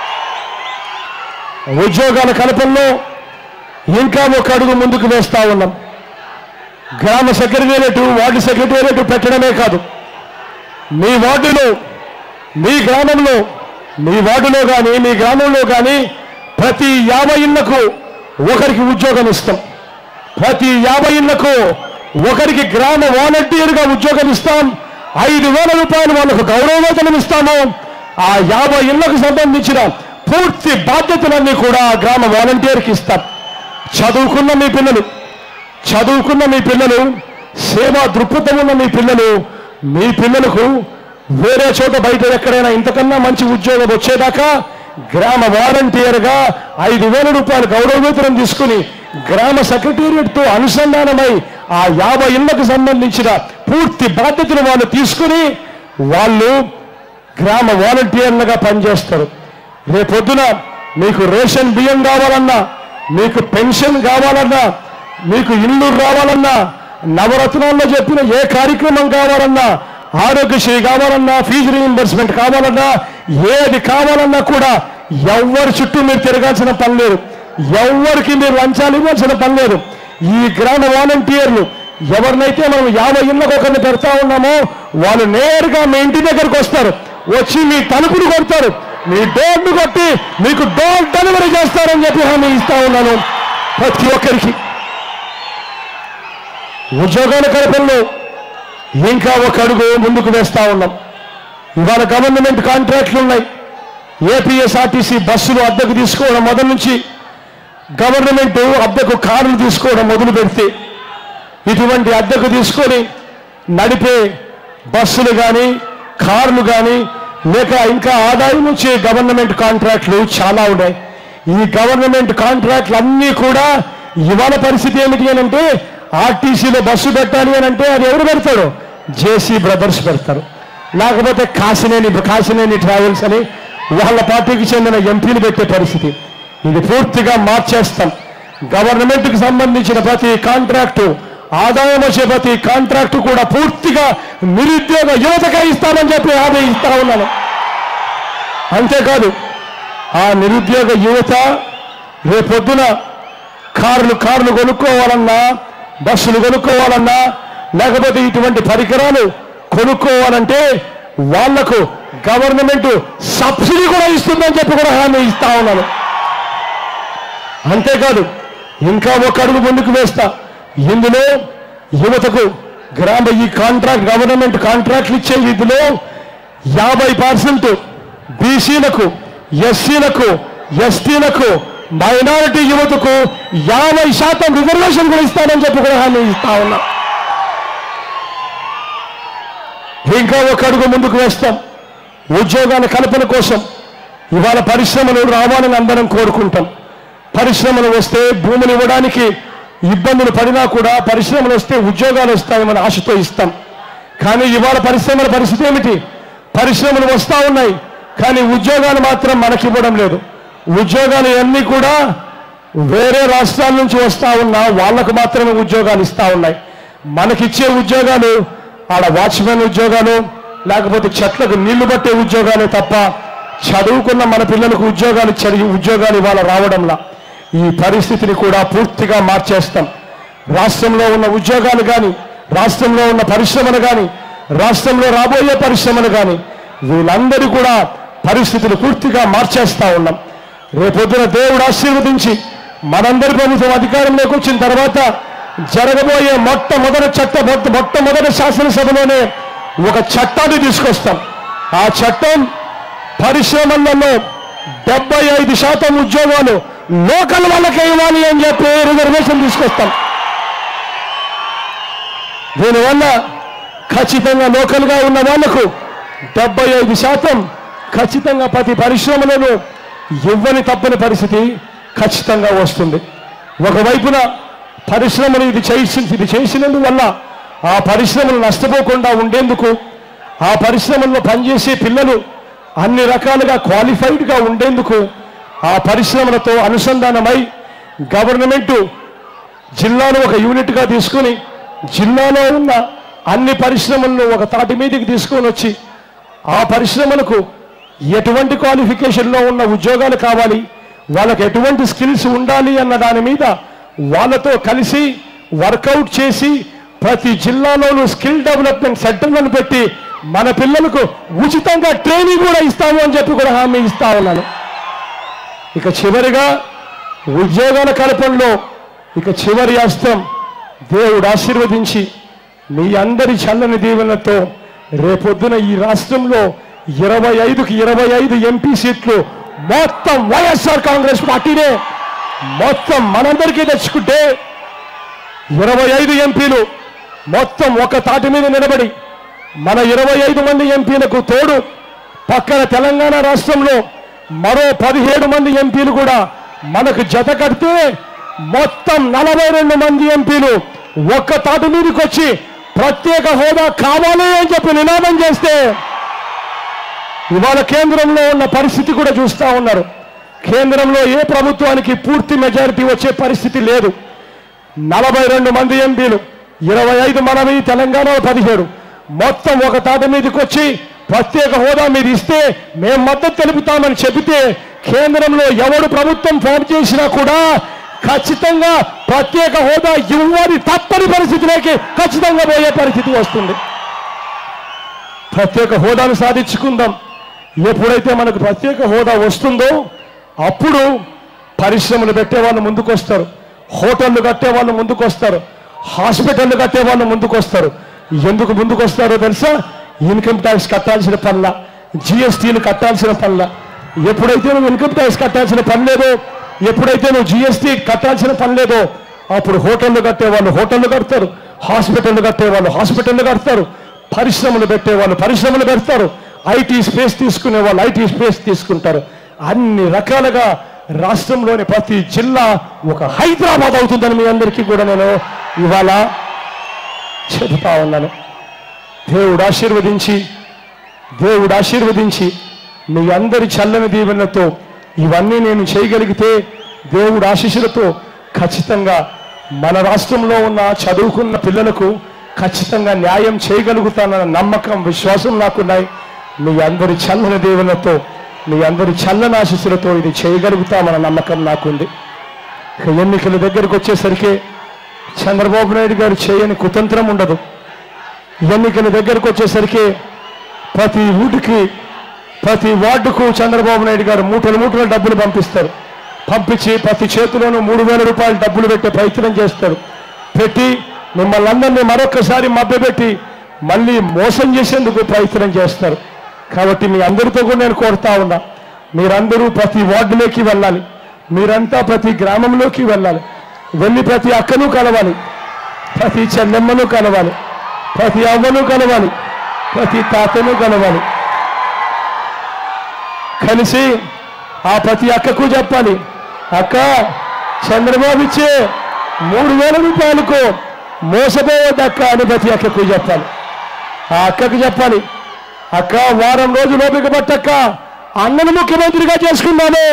ఉద్యోగాల కల్పనలో ఇంకా ఒక అడుగు ముందుకు వేస్తా ఉన్నాం గ్రామ సెక్రటేరియట్ వార్డు సెక్రటేరియట్ పెట్టడమే కాదు మీ వార్డులో మీ గ్రామంలో మీ వార్డులో కానీ మీ గ్రామంలో కానీ ప్రతి యాభై ఇళ్లకు ఒకరికి ఉద్యోగం ఇస్తాం ప్రతి యాభై ఇళ్లకు ఒకరికి గ్రామ వాలంటీర్గా ఉద్యోగం ఇస్తాం ఐదు వేల రూపాయలు వాళ్ళకు గౌరవ వేతనం ఇస్తాము ఆ యాభై ఇళ్లకు సంబంధించిన పూర్తి బాధ్యతలన్నీ కూడా ఆ గ్రామ వాలంటీర్కి ఇస్తాం చదువుకున్న మీ పిల్లలు చదువుకున్న మీ పిల్లలు సేవా దృక్పథం ఉన్న మీ పిల్లలు మీ పిల్లలకు వేరే చోట బయట ఎక్కడైనా ఇంతకన్నా మంచి ఉద్యోగం వచ్చేదాకా గ్రామ వాలంటీర్గా ఐదు వేల రూపాయలు గౌరవ వేతనం తీసుకుని గ్రామ సెక్రటేరియట్తో అనుసంధానమై ఆ యాభై ఇళ్లకు సంబంధించిన పూర్తి బాధ్యతలు వాళ్ళు తీసుకుని వాళ్ళు గ్రామ వాలంటీర్లుగా పనిచేస్తారు రేపొద్దున మీకు రేషన్ బియ్యం కావాలన్నా మీకు పెన్షన్ కావాలన్నా మీకు ఇల్లు రావాలన్నా నవరత్నాల్లో చెప్పిన ఏ కార్యక్రమం కావాలన్నా ఆరోగ్యశ్రీ కావాలన్నా ఫీజు రీయింబర్స్మెంట్ కావాలన్నా ఏది కావాలన్నా కూడా ఎవ్వరి చుట్టూ మీరు తిరగాల్సిన పని లేదు ఎవ్వరికి మీరు లంచాలు ఇవ్వాల్సిన పని లేదు ఈ గ్రామ వాలంటీర్లు ఎవరినైతే మనం యాభై ఇళ్ళకు ఒకరిని పెడతా ఉన్నామో వాళ్ళు నేరుగా మీ ఇంటి దగ్గరకు వస్తారు వచ్చి మీ తలుపులు కొడతారు మీ డోర్ను కొట్టి మీకు డోర్ డెలివరీ చేస్తారని చెప్పి హామీ ఇస్తా ఉన్నాను ప్రతి ఒక్కరికి ఉద్యోగాల కల్పనలో ఇంకా ఒక అడుగు ముందుకు వేస్తా ఉన్నాం ఇవాళ గవర్నమెంట్ కాంట్రాక్ట్లు ఉన్నాయి ఏపీఎస్ఆర్టీసీ బస్సులు అద్దెకు తీసుకోవడం మొదలు నుంచి గవర్నమెంట్ అద్దెకు కార్లు తీసుకోవడం మొదలు పెడితే ఇటువంటి అద్దెకు తీసుకొని నడిపే బస్సులు కానీ కార్లు కానీ లేక ఇంకా ఆదాయం వచ్చే గవర్నమెంట్ కాంట్రాక్ట్లు చాలా ఉన్నాయి ఈ గవర్నమెంట్ కాంట్రాక్ట్లు అన్నీ కూడా ఇవాళ పరిస్థితి ఏమిటి అని అంటే ఆర్టీసీలో బస్సు పెట్టాలి అని అంటే అది ఎవరు పెడతాడు జేసీ బ్రదర్స్ పెడతారు లేకపోతే కాసినేని కాసినేని ట్రావెల్స్ అని వాళ్ళ పార్టీకి చెందిన ఎంపీలు పెట్టే పరిస్థితి ఇది పూర్తిగా మార్చేస్తాం గవర్నమెంట్కి సంబంధించిన ప్రతి కాంట్రాక్టు ఆదాయం వచ్చే ప్రతి కాంట్రాక్టు కూడా పూర్తిగా నిరుద్యోగ యువతగా ఇస్తామని చెప్పి హామీ ఇస్తా ఉన్నాను అంతేకాదు ఆ నిరుద్యోగ యువత రేపొద్దున కార్లు కార్లు కొనుక్కోవాలన్నా బస్సులు కొనుక్కోవాలన్నా లేకపోతే ఇటువంటి పరికరాలు కొనుక్కోవాలంటే వాళ్లకు గవర్నమెంట్ సబ్సిడీ కూడా ఇస్తుందని చెప్పి కూడా హామీ ఇస్తా ఉన్నాను అంతేకాదు ఇంకా ఒక అడుగు ముందుకు వేస్తా ఇందులో యువతకు గ్రామ ఈ కాంట్రాక్ట్ గవర్నమెంట్ కాంట్రాక్ట్లు ఇచ్చే ఇందులో యాభై పర్సెంట్ బీసీలకు ఎస్సీలకు ఎస్టీలకు మైనారిటీ యువతకు యాభై శాతం రిజర్వేషన్ కూడా ఇస్తానని చెప్పి కూడా హామీ ఇస్తా ఉన్నా ఇంకా ఒక అడుగు ముందుకు వేస్తాం ఉద్యోగాల కల్పన కోసం ఇవాళ పరిశ్రమలు రావాలని అందరం కోరుకుంటాం పరిశ్రమలు వస్తే భూములు ఇవ్వడానికి ఇబ్బందులు పడినా కూడా పరిశ్రమలు వస్తే ఉద్యోగాలు వస్తాయని ఆశతో ఇస్తాం కానీ ఇవాళ పరిశ్రమల పరిస్థితి ఏమిటి పరిశ్రమలు వస్తా ఉన్నాయి కానీ ఉద్యోగాలు మాత్రం మనకి ఇవ్వడం లేదు ఉద్యోగాలు అన్నీ కూడా వేరే రాష్ట్రాల నుంచి వస్తా ఉన్నా వాళ్ళకు మాత్రమే ఉద్యోగాలు ఇస్తా ఉన్నాయి మనకిచ్చే ఉద్యోగాలు ఆడ వాచ్మెన్ ఉద్యోగాలు లేకపోతే చెట్లకు నీళ్లు పట్టే ఉద్యోగాలే తప్ప చదువుకున్న మన పిల్లలకు ఉద్యోగాలు చదివి ఉద్యోగాలు ఇవాళ రావడంలా ఈ పరిస్థితిని కూడా పూర్తిగా మార్చేస్తాం రాష్ట్రంలో ఉన్న ఉద్యోగాలు కానీ రాష్ట్రంలో ఉన్న పరిశ్రమలు కానీ రాష్ట్రంలో రాబోయే పరిశ్రమలు కానీ వీళ్ళందరూ కూడా పరిస్థితులు పూర్తిగా మార్చేస్తా ఉన్నాం రేపొద్దున దేవుడు ఆశీర్వదించి మనందరి ప్రభుత్వం అధికారంలోకి వచ్చిన తర్వాత జరగబోయే మొట్టమొదటి చట్ట మొట్ట మొట్టమొదటి శాసనసభలోనే ఒక చట్టాన్ని తీసుకొస్తాం ఆ చట్టం పరిశ్రమలలో డెబ్బై ఐదు శాతం ఉద్యోగాలు లోకల్ వాళ్ళకే ఇవ్వాలి అని చెప్పి రిజర్వేషన్ తీసుకొస్తాం దీనివల్ల ఖచ్చితంగా లోకల్గా ఉన్న వాళ్లకు డెబ్బై ఐదు శాతం ఖచ్చితంగా ప్రతి పరిశ్రమలను ఇవ్వని తప్పని పరిస్థితి ఖచ్చితంగా వస్తుంది ఒకవైపున పరిశ్రమలు ఇది చేసి ఇది చేసినందువల్ల ఆ పరిశ్రమలు నష్టపోకుండా ఉండేందుకు ఆ పరిశ్రమల్లో పనిచేసే పిల్లలు అన్ని రకాలుగా క్వాలిఫైడ్గా ఉండేందుకు ఆ పరిశ్రమలతో అనుసంధానమై గవర్నమెంటు జిల్లాను ఒక యూనిట్గా తీసుకొని జిల్లాలో ఉన్న అన్ని పరిశ్రమలను ఒక తాటి మీదకి తీసుకొని వచ్చి ఆ పరిశ్రమలకు ఎటువంటి క్వాలిఫికేషన్లో ఉన్న ఉద్యోగాలు కావాలి వాళ్ళకి ఎటువంటి స్కిల్స్ ఉండాలి అన్న దాని మీద వాళ్ళతో కలిసి వర్కౌట్ చేసి ప్రతి జిల్లాలోనూ స్కిల్ డెవలప్మెంట్ సెంటర్లను పెట్టి మన పిల్లలకు ఉచితంగా ట్రైనింగ్ కూడా ఇస్తాము అని చెప్పి కూడా హామీ ఇస్తా ఉన్నాను ఇక చివరిగా ఉద్యోగాల కల్పనలో ఇక చివరి అస్త్రం దేవుడు ఆశీర్వదించి మీ అందరి చల్లని దీవెనతో రేపొద్దున ఈ రాష్ట్రంలో ఇరవై ఐదుకి ఇరవై ఐదు ఎంపీ సీట్లు మొత్తం వైఎస్ఆర్ కాంగ్రెస్ పార్టీనే మొత్తం మనందరికీ తెచ్చుకుంటే ఇరవై ఐదు ఎంపీలు మొత్తం ఒక తాటి మీద నిలబడి మన ఇరవై ఐదు మంది ఎంపీలకు తోడు పక్కన తెలంగాణ రాష్ట్రంలో మరో పదిహేడు మంది ఎంపీలు కూడా మనకు జత కడితే మొత్తం నలభై రెండు మంది ఎంపీలు ఒక్క తాటి మీదకి వచ్చి ప్రత్యేక హోదా కావాలి అని చెప్పి నినాదం చేస్తే ఇవాళ కేంద్రంలో ఉన్న పరిస్థితి కూడా చూస్తా ఉన్నారు కేంద్రంలో ఏ ప్రభుత్వానికి పూర్తి మెజారిటీ వచ్చే పరిస్థితి లేదు నలభై రెండు మంది ఎంపీలు ఇరవై ఐదు మనవి తెలంగాణలో పదిహేడు మొత్తం ఒక తాట మీదకి వచ్చి ప్రత్యేక హోదా మీరు ఇస్తే మేము మద్దతు తెలుపుతామని చెబితే కేంద్రంలో ఎవడు ప్రభుత్వం ఫోన్ చేసినా కూడా ఖచ్చితంగా ప్రత్యేక హోదా ఇవ్వని తప్పని పరిస్థితిలోకి ఖచ్చితంగా పోయే పరిస్థితి వస్తుంది ప్రత్యేక హోదాను సాధించుకుందాం ఎప్పుడైతే మనకు ప్రత్యేక హోదా వస్తుందో అప్పుడు పరిశ్రమలు పెట్టే వాళ్ళు ముందుకొస్తారు హోటళ్లు కట్టే వాళ్ళు ముందుకొస్తారు హాస్పిటళ్లు కట్టే వాళ్ళు ముందుకొస్తారు ఎందుకు ముందుకొస్తారో తెలుసా ఇన్కమ్ ట్యాక్స్ కట్టాల్సిన పనుల జిఎస్టీలు కట్టాల్సిన పనుల ఎప్పుడైతే నువ్వు ఇన్కమ్ ట్యాక్స్ కట్టాల్సిన పని లేదో ఎప్పుడైతే నువ్వు జిఎస్టీ కట్టాల్సిన పని లేదో అప్పుడు హోటళ్లు కట్టే వాళ్ళు హోటళ్లు కడతారు హాస్పిటళ్లు కట్టే వాళ్ళు హాస్పిటళ్లు కడతారు పరిశ్రమలు పెట్టే వాళ్ళు పరిశ్రమలు పెడతారు ఐటీ స్పేస్ తీసుకునే వాళ్ళు ఐటీ స్పేస్ తీసుకుంటారు అన్ని రకాలుగా రాష్ట్రంలోని ప్రతి జిల్లా ఒక హైదరాబాద్ అవుతుందని మీ అందరికీ కూడా నేను ఇవాళ చెబుతా ఉన్నాను దేవుడు ఆశీర్వదించి దేవుడు ఆశీర్వదించి మీ అందరి చల్లని దీవెనలతో ఇవన్నీ నేను చేయగలిగితే దేవుడు ఆశీస్సులతో ఖచ్చితంగా మన రాష్ట్రంలో ఉన్న చదువుకున్న పిల్లలకు ఖచ్చితంగా న్యాయం చేయగలుగుతానన్న నమ్మకం విశ్వాసం నాకున్నాయి మీ అందరి చల్లని దీవెనలతో మీ అందరి చల్లని ఆశీస్సులతో ఇది చేయగలుగుతామన్న నమ్మకం నాకుంది ఇక ఎన్నికల దగ్గరకు వచ్చేసరికి చంద్రబాబు నాయుడు గారు చేయని కుతంత్రం ఉండదు ఎన్నికల దగ్గరకు వచ్చేసరికి ప్రతి ఊటికి ప్రతి వార్డుకు చంద్రబాబు నాయుడు గారు మూటలు మూటలు డబ్బులు పంపిస్తారు పంపించి ప్రతి చేతిలోనూ మూడు వేల రూపాయలు డబ్బులు పెట్టే ప్రయత్నం చేస్తారు పెట్టి మిమ్మల్ని అందరినీ మరొకసారి మభ్యపెట్టి మళ్ళీ మోసం చేసేందుకు ప్రయత్నం చేస్తారు కాబట్టి మీ అందరితో కూడా నేను కోరుతా ఉన్నా మీరందరూ ప్రతి వార్డులోకి వెళ్ళాలి మీరంతా ప్రతి గ్రామంలోకి వెళ్ళాలి వెళ్ళి ప్రతి అక్కను కలవాలి ప్రతి చెల్లెమ్మను కలవాలి ప్రతి అవ్వను కలవాలి ప్రతి తాతను కలవాలి కలిసి ఆ ప్రతి అక్కకు చెప్పాలి అక్క చంద్రబాబు ఇచ్చే మూడు వేల రూపాయలకు మోసపోవద్దక్క అని ప్రతి అక్కకు చెప్పాలి ఆ అక్కకు చెప్పాలి అక్క వారం రోజులు ఓపిక పట్టక్క అన్నను ముఖ్యమంత్రిగా చేసుకున్నాను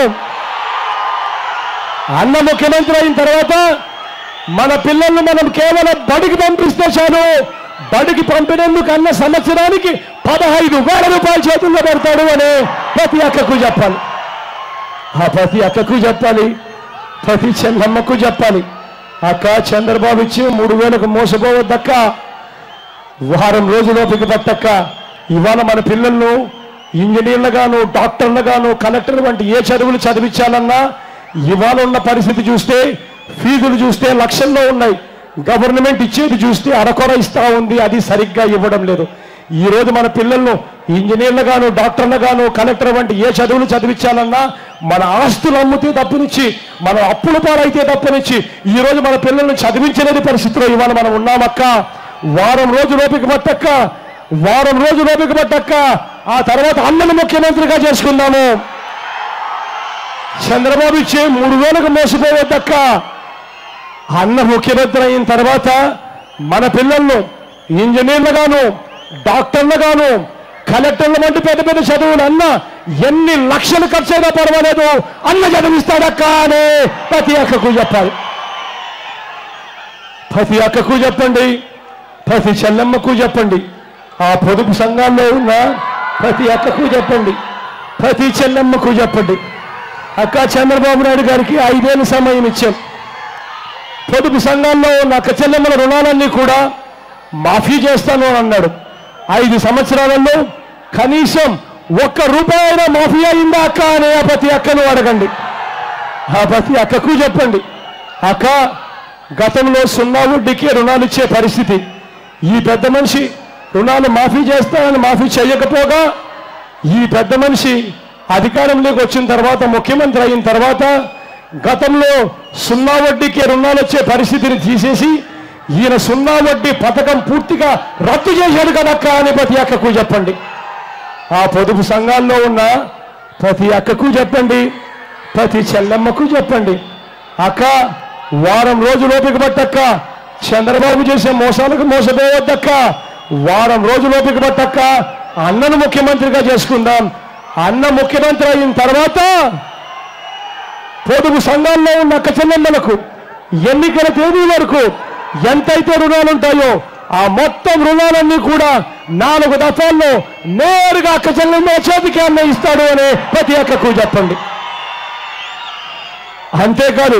అన్న ముఖ్యమంత్రి అయిన తర్వాత మన పిల్లల్ని మనం కేవలం బడికి పంపిస్తే చాలు బడికి పంపినందుకు అన్న సంవత్సరానికి పదహైదు వేల రూపాయలు చేతుల్లో పెడతాడు అని ప్రతి అక్కకు చెప్పాలి ఆ ప్రతి అక్కకు చెప్పాలి ప్రతి చెల్లమ్మకు చెప్పాలి అక్క చంద్రబాబు ఇచ్చి మూడు వేలకు మోసపోవద్దక్క వారం రోజులోపిక పట్టక్క ఇవాళ మన పిల్లలను ఇంజనీర్లుగాను డాక్టర్లుగాను కలెక్టర్ వంటి ఏ చదువులు చదివించాలన్నా ఇవాళ ఉన్న పరిస్థితి చూస్తే ఫీజులు చూస్తే లక్షల్లో ఉన్నాయి గవర్నమెంట్ ఇచ్చేది చూస్తే అరకొర ఇస్తా ఉంది అది సరిగ్గా ఇవ్వడం లేదు ఈ రోజు మన పిల్లలను ఇంజనీర్లుగాను డాక్టర్లుగాను కలెక్టర్ వంటి ఏ చదువులు చదివించాలన్నా మన ఆస్తులు అమ్మితే తప్పునిచ్చి మన అప్పుల పాలైతే తప్పునిచ్చి ఈ రోజు మన పిల్లల్ని చదివించలేని పరిస్థితిలో ఇవాళ మనం ఉన్నామక్క వారం రోజులు ఓపిక పట్టక్క వారం రోజులు ఓపిక పట్టక్క ఆ తర్వాత అన్నను ముఖ్యమంత్రిగా చేసుకుందాము చంద్రబాబు ఇచ్చే మూడు వేలకు మోసపోవద్దక్క అన్న ముఖ్యమంత్రి అయిన తర్వాత మన పిల్లలను ఇంజనీర్లుగాను డాక్టర్లుగాను కలెక్టర్ల వంటి పెద్ద పెద్ద చదువులు అన్న ఎన్ని లక్షలు ఖర్చు అయినా పర్వాలేదు అన్న చదివిస్తాడక్క అని ప్రతి అక్కకు చెప్పాలి ప్రతి అక్కకు చెప్పండి ప్రతి చెల్లెమ్మకు చెప్పండి ఆ పొదుపు సంఘాల్లో ఉన్న ప్రతి అక్కకు చెప్పండి ప్రతి చెల్లెమ్మకు చెప్పండి అక్క చంద్రబాబు నాయుడు గారికి ఐదేళ్ళు సమయం ఇచ్చాం పొదుపు సంఘాల్లో ఉన్న అక్క చెల్లెమ్మల రుణాలన్నీ కూడా మాఫీ చేస్తాను అని అన్నాడు ఐదు సంవత్సరాలలో కనీసం ఒక్క రూపాయి అయినా మాఫీ అయిందా అక్క అని ఆ ప్రతి అక్కను అడగండి ఆ ప్రతి అక్కకు చెప్పండి అక్క గతంలో సున్నా వడ్డీకి రుణాలు ఇచ్చే పరిస్థితి ఈ పెద్ద మనిషి రుణాలు మాఫీ చేస్తానని మాఫీ చేయకపోగా ఈ పెద్ద మనిషి అధికారంలోకి వచ్చిన తర్వాత ముఖ్యమంత్రి అయిన తర్వాత గతంలో సున్నా వడ్డీకి రుణాలు వచ్చే పరిస్థితిని తీసేసి ఈయన సున్నా వడ్డీ పథకం పూర్తిగా రద్దు చేశాడు కదక్క అని ప్రతి అక్కకు చెప్పండి ఆ పొదుపు సంఘాల్లో ఉన్న ప్రతి అక్కకు చెప్పండి ప్రతి చెల్లెమ్మకు చెప్పండి అక్క వారం రోజులు ఓపిక పట్టక్క చంద్రబాబు చేసే మోసాలకు మోసపోవద్దక్క వారం రోజులు ఓపిక పట్టక్క అన్నను ముఖ్యమంత్రిగా చేసుకుందాం అన్న ముఖ్యమంత్రి అయిన తర్వాత పొదుపు సంఘాల్లో ఉన్న అక్క చెల్లెమ్మలకు ఎన్నికల తేదీ వరకు ఎంతైతే రుణాలు ఉంటాయో ఆ మొత్తం రుణాలన్నీ కూడా నాలుగు దఫాల్లో నేరుగా అక్క చెల్లెమ్మ చేతికి అన్న ఇస్తాడు అని ప్రతి అక్కకు చెప్పండి అంతేకాదు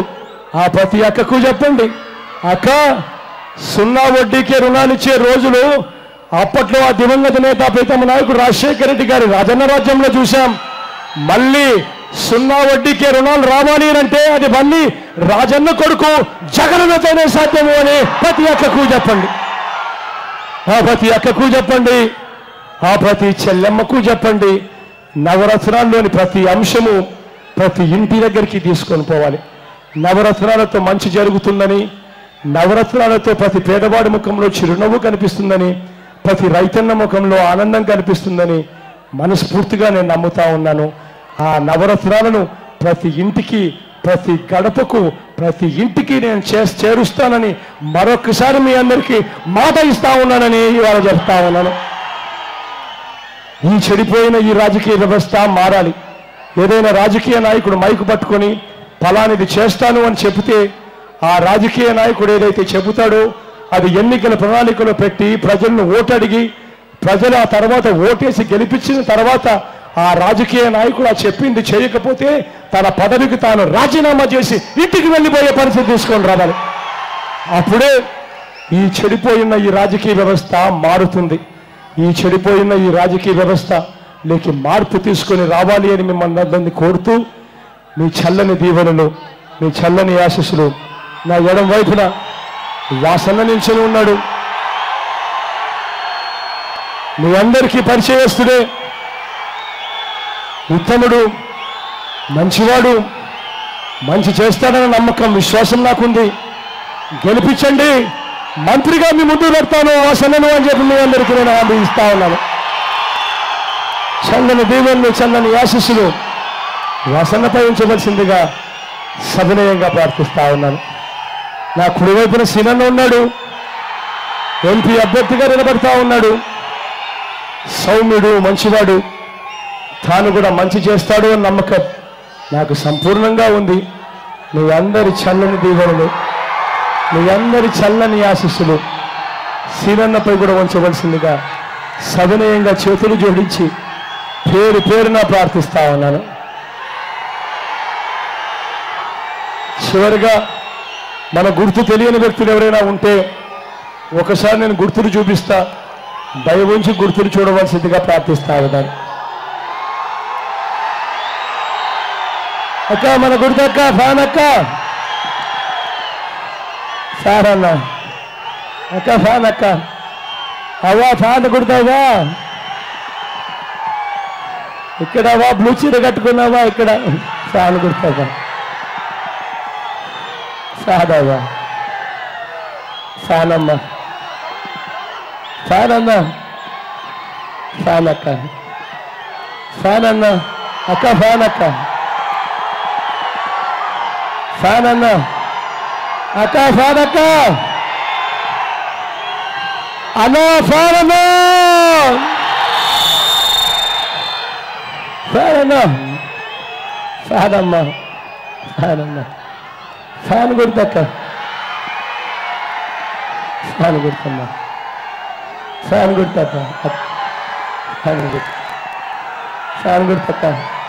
ఆ ప్రతి అక్కకు చెప్పండి అక్క సున్నా వడ్డీకే రుణాలు ఇచ్చే రోజులు అప్పట్లో ఆ దివంగత నేత ప్రీతమ నాయకుడు రాజశేఖర రెడ్డి గారి రాజన్న రాజ్యంలో చూశాం మళ్ళీ సున్నా వడ్డీకే రుణాలు రావాలి అని అంటే అది మళ్ళీ రాజన్న కొడుకు జగనన్నతోనే సాధ్యము అని ప్రతి అక్కకు చెప్పండి ఆ ప్రతి అక్కకు చెప్పండి ఆ ప్రతి చెల్లెమ్మకు చెప్పండి నవరత్నాల్లోని ప్రతి అంశము ప్రతి ఇంటి దగ్గరికి తీసుకొని పోవాలి నవరత్నాలతో మంచి జరుగుతుందని నవరత్నాలతో ప్రతి పేదవాడి ముఖంలో చిరునవ్వు కనిపిస్తుందని ప్రతి రైతన్న ముఖంలో ఆనందం కనిపిస్తుందని మనస్ఫూర్తిగా నేను నమ్ముతా ఉన్నాను ఆ నవరత్నాలను ప్రతి ఇంటికి ప్రతి గడపకు ప్రతి ఇంటికి నేను చే చేరుస్తానని మరొకసారి మీ అందరికీ మాట ఇస్తా ఉన్నానని ఇవాళ చెప్తా ఉన్నాను ఈ చెడిపోయిన ఈ రాజకీయ వ్యవస్థ మారాలి ఏదైనా రాజకీయ నాయకుడు మైకు పట్టుకొని ఫలానిది చేస్తాను అని చెబితే ఆ రాజకీయ నాయకుడు ఏదైతే చెబుతాడో అది ఎన్నికల ప్రణాళికలో పెట్టి ప్రజలను ఓటడిగి ప్రజలు ఆ తర్వాత ఓటేసి గెలిపించిన తర్వాత ఆ రాజకీయ నాయకుడు ఆ చెప్పింది చేయకపోతే తన పదవికి తాను రాజీనామా చేసి ఇంటికి వెళ్ళిపోయే పరిస్థితి తీసుకొని రావాలి అప్పుడే ఈ చెడిపోయిన ఈ రాజకీయ వ్యవస్థ మారుతుంది ఈ చెడిపోయిన ఈ రాజకీయ వ్యవస్థ లేకి మార్పు తీసుకొని రావాలి అని మిమ్మల్ని అందరినీ కోరుతూ మీ చల్లని దీవెనలు మీ చల్లని ఆశస్సులు నా ఎడం వైపున వాసన నిల్చొని ఉన్నాడు మీ అందరికీ పరిచయస్తుడే ఉత్తముడు మంచివాడు మంచి చేస్తాడన్న నమ్మకం విశ్వాసం నాకుంది గెలిపించండి మంత్రిగా మీ ముందు పెడతాను వాసనను అని చెప్పి మీ అందరికీ నేను హామీ ఇస్తా ఉన్నాను చల్లని దీవెనలు చల్లని ఆశీస్సులు వాసనపై ఉంచవలసిందిగా సవినయంగా ప్రార్థిస్తా ఉన్నాను నా కుడివైపున సీనన్న ఉన్నాడు ఎంపీ అభ్యర్థిగా నిలబడతా ఉన్నాడు సౌమ్యుడు మంచివాడు తాను కూడా మంచి చేస్తాడు అని నమ్మకం నాకు సంపూర్ణంగా ఉంది మీ అందరి చల్లని దీవెనలు మీ అందరి చల్లని ఆశీస్సులు సీనన్నపై కూడా ఉంచవలసిందిగా సవినయంగా చేతులు జోడించి పేరు పేరున ప్రార్థిస్తా ఉన్నాను చివరిగా మన గుర్తు తెలియని వ్యక్తులు ఎవరైనా ఉంటే ఒకసారి నేను గుర్తులు చూపిస్తా దయ ఉంచి గుర్తులు చూడవలసిందిగా ప్రార్థిస్తా ఉన్నాను అక్క మన గుర్తు అక్క ఫ్యాన్ అక్క సార్ అన్న అక్క ఫ్యాన్ అక్క అవ్వా ఫ్యాన్ కుడతావా ఇక్కడ వా బ్లూ చీర కట్టుకున్నావా ఇక్కడ ఫ్యాన్ కుడతావా సాదావా ఫ్యాన్ అమ్మ ఫ్యాన్ అన్న ఫ్యాన్ అక్క ఫ్యాన్ అన్న అక్క ఫ్యాన్ అక్క ఫ్యాన్ అన్న అక్క ఫ్యాన్ అక్క అన్న ఫ్యాన్ అన్న ఫ్యాన్ అన్న ఫ్యాన్ అమ్మ ఫ్యాన్ అన్న ఫ్యాన్ కొడుతక్క ఫ్యాన్ కొడుతమ్మా ఫ్యాన్ కొడుతక్క ఫ్యాన్ కొడుతు ఫ్యాన్ కొడుతక్క